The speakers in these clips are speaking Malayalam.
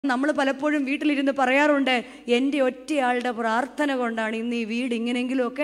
നമ്മൾ പലപ്പോഴും വീട്ടിലിരുന്ന് പറയാറുണ്ട് എൻ്റെ ഒറ്റയാളുടെ പ്രാർത്ഥന കൊണ്ടാണ് ഇന്ന് ഈ വീട് ഇങ്ങനെയെങ്കിലുമൊക്കെ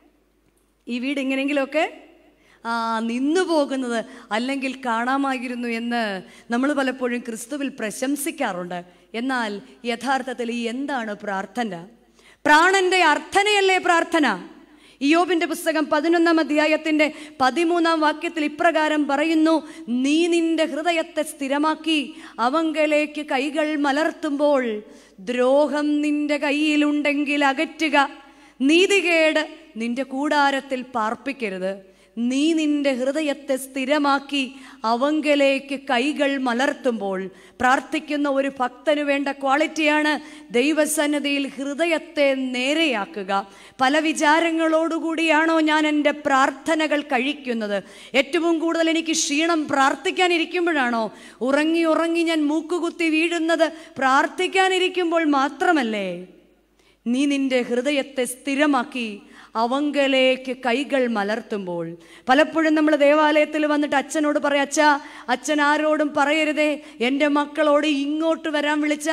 ഈ വീട് ഇങ്ങനെയെങ്കിലുമൊക്കെ ആ നിന്നു പോകുന്നത് അല്ലെങ്കിൽ കാണാമായിരുന്നു എന്ന് നമ്മൾ പലപ്പോഴും ക്രിസ്തുവിൽ പ്രശംസിക്കാറുണ്ട് എന്നാൽ യഥാർത്ഥത്തിൽ ഈ എന്താണ് പ്രാർത്ഥന പ്രാണന്റെ അർത്ഥനയല്ലേ പ്രാർത്ഥന ഇയോബിന്റെ പുസ്തകം പതിനൊന്നാം അധ്യായത്തിന്റെ പതിമൂന്നാം വാക്യത്തിൽ ഇപ്രകാരം പറയുന്നു നീ നിന്റെ ഹൃദയത്തെ സ്ഥിരമാക്കി അവങ്കലേക്ക് കൈകൾ മലർത്തുമ്പോൾ ദ്രോഹം നിന്റെ കയ്യിലുണ്ടെങ്കിൽ അകറ്റുക നീതികേട് നിന്റെ കൂടാരത്തിൽ പാർപ്പിക്കരുത് നീ നിന്റെ ഹൃദയത്തെ സ്ഥിരമാക്കി അവങ്കലേക്ക് കൈകൾ മലർത്തുമ്പോൾ പ്രാർത്ഥിക്കുന്ന ഒരു ഭക്തന് വേണ്ട ക്വാളിറ്റിയാണ് ദൈവസന്നതിയിൽ ഹൃദയത്തെ നേരെയാക്കുക പല വിചാരങ്ങളോടുകൂടിയാണോ ഞാൻ എൻ്റെ പ്രാർത്ഥനകൾ കഴിക്കുന്നത് ഏറ്റവും കൂടുതൽ എനിക്ക് ക്ഷീണം പ്രാർത്ഥിക്കാനിരിക്കുമ്പോഴാണോ ഉറങ്ങി ഉറങ്ങി ഞാൻ മൂക്കുകുത്തി വീഴുന്നത് പ്രാർത്ഥിക്കാനിരിക്കുമ്പോൾ മാത്രമല്ലേ നീ നിന്റെ ഹൃദയത്തെ സ്ഥിരമാക്കി അവങ്കലേക്ക് കൈകൾ മലർത്തുമ്പോൾ പലപ്പോഴും നമ്മൾ ദേവാലയത്തിൽ വന്നിട്ട് അച്ഛനോട് പറയാം അച്ഛാ അച്ഛൻ ആരോടും പറയരുതേ എൻ്റെ മക്കളോട് ഇങ്ങോട്ട് വരാൻ വിളിച്ച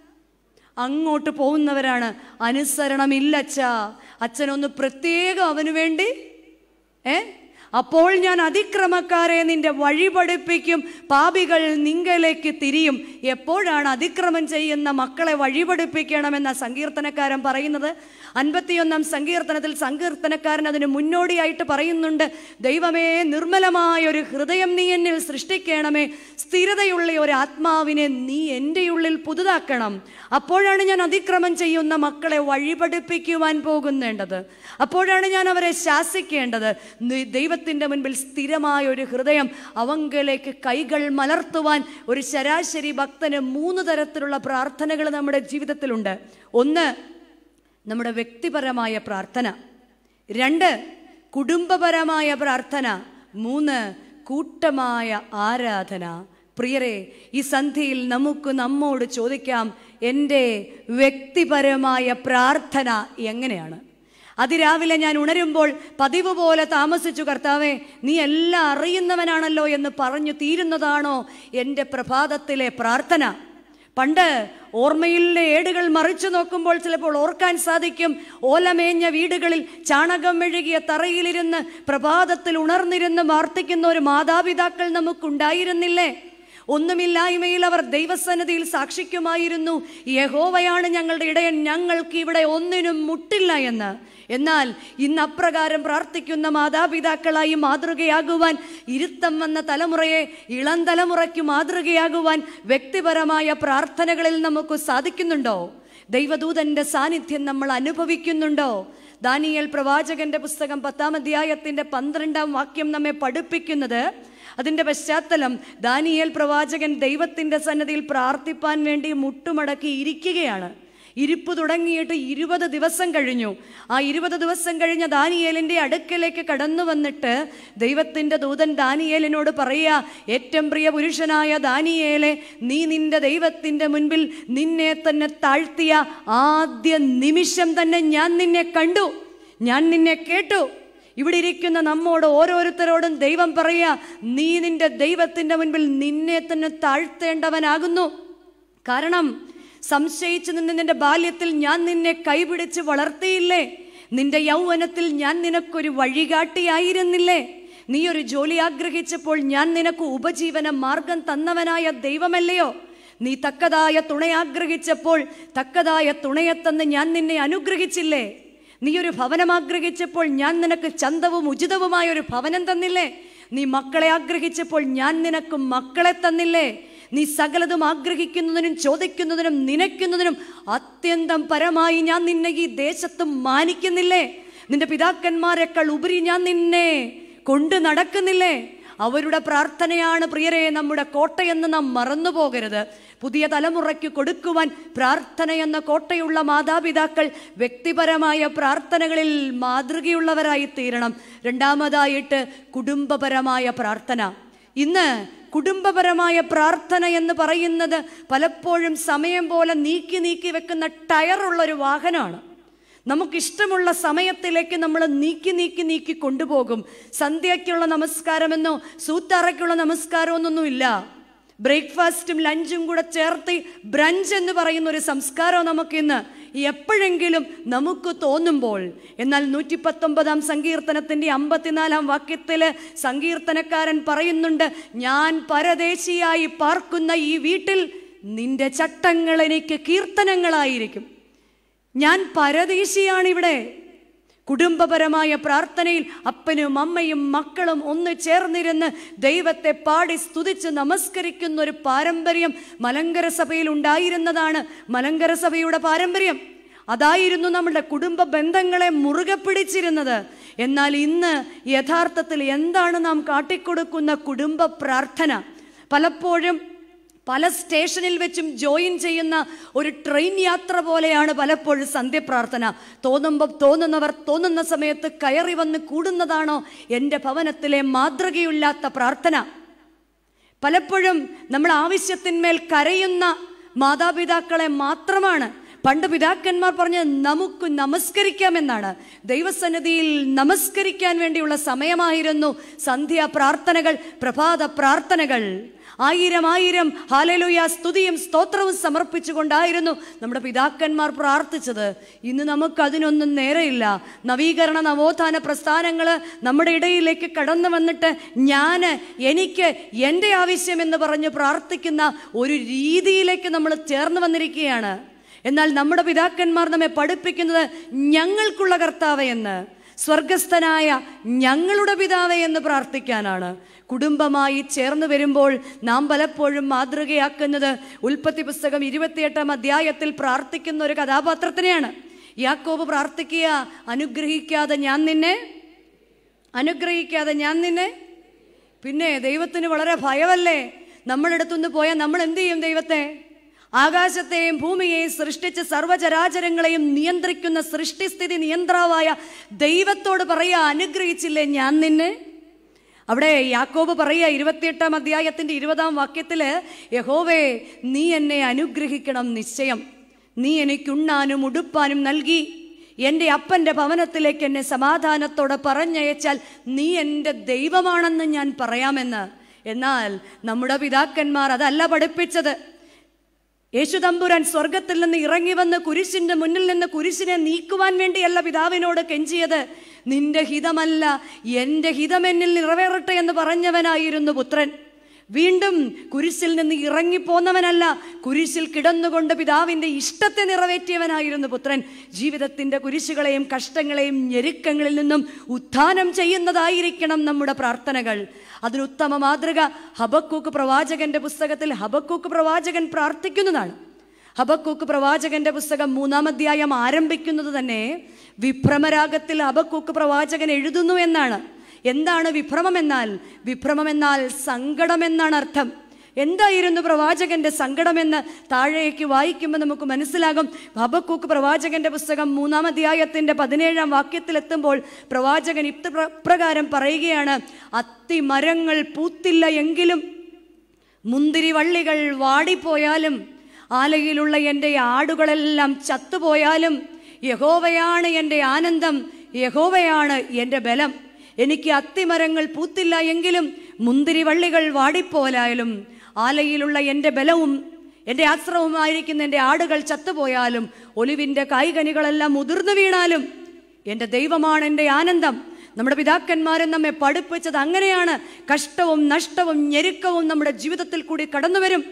അങ്ങോട്ട് പോകുന്നവരാണ് അനുസരണമില്ല അച്ഛാ അച്ഛനൊന്ന് പ്രത്യേകം അവന് വേണ്ടി ഏ അപ്പോൾ ഞാൻ അതിക്രമക്കാരെ നിന്റെ വഴി പഠിപ്പിക്കും പാപികൾ നിങ്കലേക്ക് തിരിയും എപ്പോഴാണ് അതിക്രമം ചെയ്യുന്ന മക്കളെ വഴി പഠിപ്പിക്കണമെന്ന സങ്കീർത്തനക്കാരൻ പറയുന്നത് അൻപത്തിയൊന്നാം സങ്കീർത്തനത്തിൽ സങ്കീർത്തനക്കാരൻ അതിന് മുന്നോടിയായിട്ട് പറയുന്നുണ്ട് ദൈവമേ നിർമ്മലമായ ഒരു ഹൃദയം നീ എന്നിൽ സൃഷ്ടിക്കണമേ സ്ഥിരതയുള്ള ഒരു ആത്മാവിനെ നീ എൻ്റെ ഉള്ളിൽ പുതുതാക്കണം അപ്പോഴാണ് ഞാൻ അതിക്രമം ചെയ്യുന്ന മക്കളെ വഴിപഠിപ്പിക്കുവാൻ പോകുന്നേണ്ടത് അപ്പോഴാണ് ഞാൻ അവരെ ശാസിക്കേണ്ടത് നി- ദൈവത്തിൻ്റെ മുൻപിൽ സ്ഥിരമായ ഒരു ഹൃദയം അവങ്കലേക്ക് കൈകൾ മലർത്തുവാൻ ഒരു ശരാശരി ഭക്തന് മൂന്ന് തരത്തിലുള്ള പ്രാർത്ഥനകൾ നമ്മുടെ ജീവിതത്തിലുണ്ട് ഒന്ന് നമ്മുടെ വ്യക്തിപരമായ പ്രാർത്ഥന രണ്ട് കുടുംബപരമായ പ്രാർത്ഥന മൂന്ന് കൂട്ടമായ ആരാധന പ്രിയരെ ഈ സന്ധിയിൽ നമുക്ക് നമ്മോട് ചോദിക്കാം എൻ്റെ വ്യക്തിപരമായ പ്രാർത്ഥന എങ്ങനെയാണ് അതിരാവിലെ ഞാൻ ഉണരുമ്പോൾ പതിവ് പോലെ താമസിച്ചു കർത്താവേ നീ എല്ലാം അറിയുന്നവനാണല്ലോ എന്ന് പറഞ്ഞു തീരുന്നതാണോ എൻ്റെ പ്രഭാതത്തിലെ പ്രാർത്ഥന പണ്ട് ഓർമ്മയിലെ ഏടുകൾ മറിച്ചു നോക്കുമ്പോൾ ചിലപ്പോൾ ഓർക്കാൻ സാധിക്കും ഓലമേഞ്ഞ വീടുകളിൽ ചാണകം മെഴുകിയ തറയിലിരുന്ന് പ്രഭാതത്തിൽ ഉണർന്നിരുന്ന് പ്രാർത്ഥിക്കുന്ന ഒരു മാതാപിതാക്കൾ നമുക്കുണ്ടായിരുന്നില്ലേ ഒന്നുമില്ലായ്മയിൽ അവർ ദൈവസന്നിധിയിൽ സാക്ഷിക്കുമായിരുന്നു യഹോവയാണ് ഞങ്ങളുടെ ഇടയൻ ഞങ്ങൾക്ക് ഇവിടെ ഒന്നിനും മുട്ടില്ല എന്ന് എന്നാൽ ഇന്ന് അപ്രകാരം പ്രാർത്ഥിക്കുന്ന മാതാപിതാക്കളായി മാതൃകയാകുവാൻ ഇരുത്തം വന്ന തലമുറയെ ഇളം തലമുറയ്ക്ക് മാതൃകയാകുവാൻ വ്യക്തിപരമായ പ്രാർത്ഥനകളിൽ നമുക്ക് സാധിക്കുന്നുണ്ടോ ദൈവദൂതന്റെ സാന്നിധ്യം നമ്മൾ അനുഭവിക്കുന്നുണ്ടോ ദാനിയേൽ പ്രവാചകന്റെ പുസ്തകം പത്താം അധ്യായത്തിന്റെ പന്ത്രണ്ടാം വാക്യം നമ്മെ പഠിപ്പിക്കുന്നത് അതിന്റെ പശ്ചാത്തലം ദാനിയേൽ പ്രവാചകൻ ദൈവത്തിന്റെ സന്നദ്ധിയിൽ പ്രാർത്ഥിപ്പാൻ വേണ്ടി മുട്ടുമടക്കി ഇരിക്കുകയാണ് ഇരിപ്പ് തുടങ്ങിയിട്ട് ഇരുപത് ദിവസം കഴിഞ്ഞു ആ ഇരുപത് ദിവസം കഴിഞ്ഞ ദാനിയേലിന്റെ അടുക്കലേക്ക് കടന്നു വന്നിട്ട് ദൈവത്തിന്റെ ദൂതൻ ദാനിയേലിനോട് പറയുക ഏറ്റവും പ്രിയ പുരുഷനായ ദാനിയേലെ നീ നിന്റെ ദൈവത്തിന്റെ മുൻപിൽ നിന്നെ തന്നെ താഴ്ത്തിയ ആദ്യ നിമിഷം തന്നെ ഞാൻ നിന്നെ കണ്ടു ഞാൻ നിന്നെ കേട്ടു ഇവിടെ ഇരിക്കുന്ന നമ്മോട് ഓരോരുത്തരോടും ദൈവം പറയുക നീ നിന്റെ ദൈവത്തിന്റെ മുൻപിൽ നിന്നെ തന്നെ താഴ്ത്തേണ്ടവനാകുന്നു കാരണം സംശയിച്ചു നിന്ന് നിന്റെ ബാല്യത്തിൽ ഞാൻ നിന്നെ കൈപിടിച്ച് വളർത്തിയില്ലേ നിന്റെ യൗവനത്തിൽ ഞാൻ നിനക്കൊരു വഴികാട്ടിയായിരുന്നില്ലേ നീ ഒരു ജോലി ആഗ്രഹിച്ചപ്പോൾ ഞാൻ നിനക്ക് ഉപജീവന മാർഗം തന്നവനായ ദൈവമല്ലയോ നീ തക്കതായ തുണ ആഗ്രഹിച്ചപ്പോൾ തക്കതായ തുണയെ തന്ന് ഞാൻ നിന്നെ അനുഗ്രഹിച്ചില്ലേ നീ ഒരു ഭവനം ആഗ്രഹിച്ചപ്പോൾ ഞാൻ നിനക്ക് ചന്തവും ഉചിതവുമായ ഒരു ഭവനം തന്നില്ലേ നീ മക്കളെ ആഗ്രഹിച്ചപ്പോൾ ഞാൻ നിനക്ക് മക്കളെ തന്നില്ലേ നീ സകലതും ആഗ്രഹിക്കുന്നതിനും ചോദിക്കുന്നതിനും നനയ്ക്കുന്നതിനും അത്യന്തം പരമായി ഞാൻ നിന്നെ ഈ ദേശത്ത് മാനിക്കുന്നില്ലേ നിന്റെ പിതാക്കന്മാരെക്കാൾ ഉപരി ഞാൻ നിന്നെ കൊണ്ട് നടക്കുന്നില്ലേ അവരുടെ പ്രാർത്ഥനയാണ് പ്രിയരെ നമ്മുടെ കോട്ടയെന്ന് നാം മറന്നു പോകരുത് പുതിയ തലമുറയ്ക്ക് കൊടുക്കുവാൻ പ്രാർത്ഥന എന്ന കോട്ടയുള്ള മാതാപിതാക്കൾ വ്യക്തിപരമായ പ്രാർത്ഥനകളിൽ മാതൃകയുള്ളവരായി തീരണം രണ്ടാമതായിട്ട് കുടുംബപരമായ പ്രാർത്ഥന ഇന്ന് കുടുംബപരമായ പ്രാർത്ഥന എന്ന് പറയുന്നത് പലപ്പോഴും സമയം പോലെ നീക്കി നീക്കി വെക്കുന്ന ടയറുള്ള ഒരു വാഹനമാണ് നമുക്കിഷ്ടമുള്ള സമയത്തിലേക്ക് നമ്മൾ നീക്കി നീക്കി നീക്കി കൊണ്ടുപോകും സന്ധ്യയ്ക്കുള്ള നമസ്കാരമെന്നോ സൂത്താറയ്ക്കുള്ള നമസ്കാരമൊന്നൊന്നുമില്ല ബ്രേക്ക്ഫാസ്റ്റും ലഞ്ചും കൂടെ ചേർത്ത് ബ്രഞ്ച് എന്ന് പറയുന്ന ഒരു സംസ്കാരം നമുക്കിന്ന് എപ്പോഴെങ്കിലും നമുക്ക് തോന്നുമ്പോൾ എന്നാൽ നൂറ്റി പത്തൊമ്പതാം സങ്കീർത്തനത്തിന്റെ അമ്പത്തിനാലാം വാക്യത്തില് സങ്കീർത്തനക്കാരൻ പറയുന്നുണ്ട് ഞാൻ പരദേശിയായി പാർക്കുന്ന ഈ വീട്ടിൽ നിന്റെ ചട്ടങ്ങൾ എനിക്ക് കീർത്തനങ്ങളായിരിക്കും ഞാൻ പരദേശിയാണ് ഇവിടെ കുടുംബപരമായ പ്രാർത്ഥനയിൽ അപ്പനും അമ്മയും മക്കളും ഒന്ന് ചേർന്നിരുന്ന് ദൈവത്തെ പാടി സ്തുതിച്ച് നമസ്കരിക്കുന്ന ഒരു പാരമ്പര്യം മലങ്കര സഭയിൽ ഉണ്ടായിരുന്നതാണ് മലങ്കര സഭയുടെ പാരമ്പര്യം അതായിരുന്നു നമ്മുടെ കുടുംബ ബന്ധങ്ങളെ മുറുകെ പിടിച്ചിരുന്നത് എന്നാൽ ഇന്ന് യഥാർത്ഥത്തിൽ എന്താണ് നാം കാട്ടിക്കൊടുക്കുന്ന കുടുംബ പ്രാർത്ഥന പലപ്പോഴും പല സ്റ്റേഷനിൽ വെച്ചും ജോയിൻ ചെയ്യുന്ന ഒരു ട്രെയിൻ യാത്ര പോലെയാണ് പലപ്പോഴും സന്ധ്യപ്രാർത്ഥന തോന്നുമ്പോൾ തോന്നുന്നവർ തോന്നുന്ന സമയത്ത് കയറി വന്ന് കൂടുന്നതാണോ എൻ്റെ ഭവനത്തിലെ മാതൃകയില്ലാത്ത പ്രാർത്ഥന പലപ്പോഴും നമ്മൾ ആവശ്യത്തിന്മേൽ കരയുന്ന മാതാപിതാക്കളെ മാത്രമാണ് പണ്ട് പിതാക്കന്മാർ പറഞ്ഞ് നമുക്ക് നമസ്കരിക്കാമെന്നാണ് ദൈവസന്നിധിയിൽ നമസ്കരിക്കാൻ വേണ്ടിയുള്ള സമയമായിരുന്നു സന്ധ്യ പ്രാർത്ഥനകൾ പ്രഭാത പ്രാർത്ഥനകൾ ആയിരം ആയിരം ഹാലലുയ സ്തുതിയും സ്തോത്രവും സമർപ്പിച്ചുകൊണ്ടായിരുന്നു നമ്മുടെ പിതാക്കന്മാർ പ്രാർത്ഥിച്ചത് ഇന്ന് നമുക്ക് അതിനൊന്നും നേരെയില്ല നവീകരണ നവോത്ഥാന പ്രസ്ഥാനങ്ങൾ നമ്മുടെ ഇടയിലേക്ക് കടന്നു വന്നിട്ട് ഞാൻ എനിക്ക് എൻ്റെ ആവശ്യമെന്ന് പറഞ്ഞ് പ്രാർത്ഥിക്കുന്ന ഒരു രീതിയിലേക്ക് നമ്മൾ ചേർന്ന് വന്നിരിക്കുകയാണ് എന്നാൽ നമ്മുടെ പിതാക്കന്മാർ നമ്മെ പഠിപ്പിക്കുന്നത് ഞങ്ങൾക്കുള്ള കർത്താവ് എന്ന് സ്വർഗസ്ഥനായ ഞങ്ങളുടെ പിതാവേ എന്ന് പ്രാർത്ഥിക്കാനാണ് കുടുംബമായി ചേർന്ന് വരുമ്പോൾ നാം പലപ്പോഴും മാതൃകയാക്കുന്നത് ഉൽപ്പത്തി പുസ്തകം ഇരുപത്തിയെട്ടാം അധ്യായത്തിൽ പ്രാർത്ഥിക്കുന്ന ഒരു കഥാപാത്രത്തിനെയാണ് യാക്കോബ് പ്രാർത്ഥിക്കുക അനുഗ്രഹിക്കാതെ ഞാൻ നിന്നെ അനുഗ്രഹിക്കാതെ ഞാൻ നിന്നെ പിന്നെ ദൈവത്തിന് വളരെ ഭയമല്ലേ നമ്മളെടുത്തുനിന്ന് പോയാൽ നമ്മൾ എന്ത് ചെയ്യും ദൈവത്തെ ആകാശത്തെയും ഭൂമിയെയും സൃഷ്ടിച്ച് സർവചരാചരങ്ങളെയും നിയന്ത്രിക്കുന്ന സൃഷ്ടിസ്ഥിതി നിയന്ത്രാവായ ദൈവത്തോട് പറയുക അനുഗ്രഹിച്ചില്ലേ ഞാൻ നിന്നെ അവിടെ യാക്കോബ് പറയുക ഇരുപത്തിയെട്ടാം അധ്യായത്തിന്റെ ഇരുപതാം വാക്യത്തില് യഹോവേ നീ എന്നെ അനുഗ്രഹിക്കണം നിശ്ചയം നീ എനിക്കുണ്ണാനും ഉടുപ്പാനും നൽകി എൻ്റെ അപ്പൻ്റെ ഭവനത്തിലേക്ക് എന്നെ സമാധാനത്തോടെ പറഞ്ഞയച്ചാൽ നീ എൻ്റെ ദൈവമാണെന്ന് ഞാൻ പറയാമെന്ന് എന്നാൽ നമ്മുടെ പിതാക്കന്മാർ അതല്ല പഠിപ്പിച്ചത് യേശുതമ്പുരാൻ സ്വർഗത്തിൽ നിന്ന് ഇറങ്ങി വന്ന് കുരിശിന്റെ മുന്നിൽ നിന്ന് കുരിശിനെ നീക്കുവാൻ വേണ്ടിയല്ല പിതാവിനോട് കെഞ്ചിയത് നിന്റെ ഹിതമല്ല എൻ്റെ ഹിതമെന്നിൽ നിറവേറട്ടെ എന്ന് പറഞ്ഞവനായിരുന്നു പുത്രൻ വീണ്ടും കുരിശിൽ നിന്ന് ഇറങ്ങിപ്പോന്നവനല്ല കുരിശിൽ കിടന്നുകൊണ്ട് പിതാവിൻ്റെ ഇഷ്ടത്തെ നിറവേറ്റിയവനായിരുന്നു പുത്രൻ ജീവിതത്തിൻ്റെ കുരിശുകളെയും കഷ്ടങ്ങളെയും ഞെരുക്കങ്ങളിൽ നിന്നും ഉത്ഥാനം ചെയ്യുന്നതായിരിക്കണം നമ്മുടെ പ്രാർത്ഥനകൾ അതിന് ഉത്തമ മാതൃക ഹബക്കൂക്ക് പ്രവാചകന്റെ പുസ്തകത്തിൽ ഹബക്കൂക്ക് പ്രവാചകൻ പ്രാർത്ഥിക്കുന്നതാണ് ഹബക്കൂക്ക് പ്രവാചകന്റെ പുസ്തകം മൂന്നാം അധ്യായം ആരംഭിക്കുന്നത് തന്നെ വിഭ്രമരാഗത്തിൽ ഹബക്കൂക്ക് പ്രവാചകൻ എഴുതുന്നു എന്നാണ് എന്താണ് വിഭ്രമം എന്നാൽ വിഭ്രമം എന്നാൽ സങ്കടം എന്നാണ് അർത്ഥം എന്തായിരുന്നു പ്രവാചകന്റെ സങ്കടമെന്ന് താഴേക്ക് വായിക്കുമ്പോൾ നമുക്ക് മനസ്സിലാകും ഹബക്കൂക്ക് പ്രവാചകന്റെ പുസ്തകം മൂന്നാം അധ്യായത്തിന്റെ പതിനേഴാം വാക്യത്തിലെത്തുമ്പോൾ പ്രവാചകൻ ഇപ്രകാരം പറയുകയാണ് അത്തിമരങ്ങൾ പൂത്തില്ല എങ്കിലും മുന്തിരി വള്ളികൾ വാടിപ്പോയാലും ആലയിലുള്ള എൻ്റെ ആടുകളെല്ലാം ചത്തുപോയാലും യഹോവയാണ് എൻ്റെ ആനന്ദം യഹോവയാണ് എൻ്റെ ബലം എനിക്ക് അത്തിമരങ്ങൾ പൂത്തില്ല എങ്കിലും മുന്തിരി വള്ളികൾ വാടിപ്പോലായാലും ആലയിലുള്ള എൻ്റെ ബലവും എൻ്റെ ആശ്രമവുമായിരിക്കുന്ന എൻ്റെ ആടുകൾ ചത്തുപോയാലും ഒലിവിൻ്റെ കായ്കനികളെല്ലാം മുതിർന്നു വീണാലും എൻ്റെ ദൈവമാണ് എൻ്റെ ആനന്ദം നമ്മുടെ പിതാക്കന്മാരും നമ്മെ പഠിപ്പിച്ചത് അങ്ങനെയാണ് കഷ്ടവും നഷ്ടവും ഞെരുക്കവും നമ്മുടെ ജീവിതത്തിൽ കൂടി കടന്നു വരും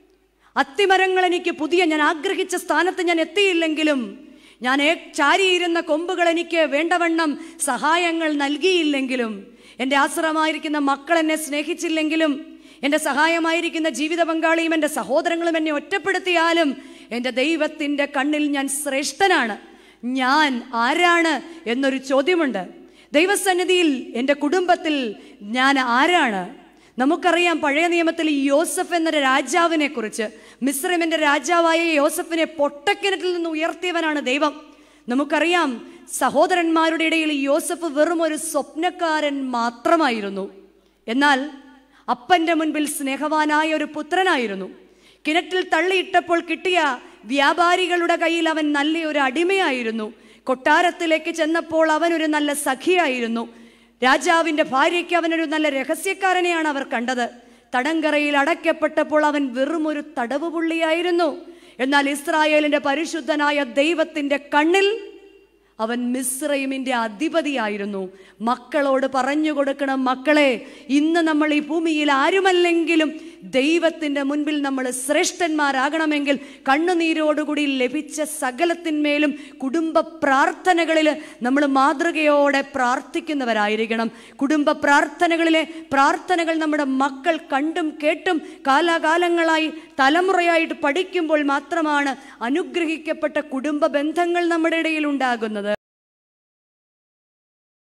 അത്തിമരങ്ങൾ എനിക്ക് പുതിയ ഞാൻ ആഗ്രഹിച്ച സ്ഥാനത്ത് ഞാൻ എത്തിയില്ലെങ്കിലും ഞാൻ ഏ ചാരിയിരുന്ന കൊമ്പുകൾ എനിക്ക് വേണ്ടവണ്ണം സഹായങ്ങൾ നൽകിയില്ലെങ്കിലും എൻ്റെ ആശ്രമമായിരിക്കുന്ന മക്കൾ എന്നെ സ്നേഹിച്ചില്ലെങ്കിലും എൻ്റെ സഹായമായിരിക്കുന്ന ജീവിത പങ്കാളിയും എൻ്റെ സഹോദരങ്ങളും എന്നെ ഒറ്റപ്പെടുത്തിയാലും എൻ്റെ ദൈവത്തിൻ്റെ കണ്ണിൽ ഞാൻ ശ്രേഷ്ഠനാണ് ഞാൻ ആരാണ് എന്നൊരു ചോദ്യമുണ്ട് ദൈവസന്നിധിയിൽ എൻ്റെ കുടുംബത്തിൽ ഞാൻ ആരാണ് നമുക്കറിയാം പഴയ നിയമത്തിൽ യോസഫ് എന്നൊരു രാജാവിനെ കുറിച്ച് മിശ്രമിന്റെ രാജാവായ യോസഫിനെ പൊട്ടക്കിണറ്റിൽ നിന്ന് ഉയർത്തിയവനാണ് ദൈവം നമുക്കറിയാം സഹോദരന്മാരുടെ ഇടയിൽ യോസഫ് വെറും ഒരു സ്വപ്നക്കാരൻ മാത്രമായിരുന്നു എന്നാൽ അപ്പന്റെ മുൻപിൽ സ്നേഹവാനായ ഒരു പുത്രനായിരുന്നു കിണറ്റിൽ തള്ളിയിട്ടപ്പോൾ കിട്ടിയ വ്യാപാരികളുടെ കയ്യിൽ അവൻ നല്ലൊരു അടിമയായിരുന്നു കൊട്ടാരത്തിലേക്ക് ചെന്നപ്പോൾ അവനൊരു നല്ല സഖിയായിരുന്നു രാജാവിന്റെ ഭാര്യയ്ക്ക് അവനൊരു നല്ല രഹസ്യക്കാരനെയാണ് അവർ കണ്ടത് തടങ്കറയിൽ അടയ്ക്കപ്പെട്ടപ്പോൾ അവൻ വെറും ഒരു തടവ് പുള്ളിയായിരുന്നു എന്നാൽ ഇസ്രായേലിന്റെ പരിശുദ്ധനായ ദൈവത്തിന്റെ കണ്ണിൽ അവൻ മിസ്രൈമിന്റെ അധിപതിയായിരുന്നു മക്കളോട് പറഞ്ഞു കൊടുക്കണം മക്കളെ ഇന്ന് നമ്മൾ ഈ ഭൂമിയിൽ ആരുമല്ലെങ്കിലും ദൈവത്തിൻ്റെ മുൻപിൽ നമ്മൾ ശ്രേഷ്ഠന്മാരാകണമെങ്കിൽ കണ്ണുനീരോടുകൂടി ലഭിച്ച സകലത്തിന്മേലും കുടുംബ പ്രാർത്ഥനകളിൽ നമ്മൾ മാതൃകയോടെ പ്രാർത്ഥിക്കുന്നവരായിരിക്കണം കുടുംബ പ്രാർത്ഥനകളിലെ പ്രാർത്ഥനകൾ നമ്മുടെ മക്കൾ കണ്ടും കേട്ടും കാലാകാലങ്ങളായി തലമുറയായിട്ട് പഠിക്കുമ്പോൾ മാത്രമാണ് അനുഗ്രഹിക്കപ്പെട്ട കുടുംബ ബന്ധങ്ങൾ നമ്മുടെ ഇടയിൽ ഉണ്ടാകുന്നത്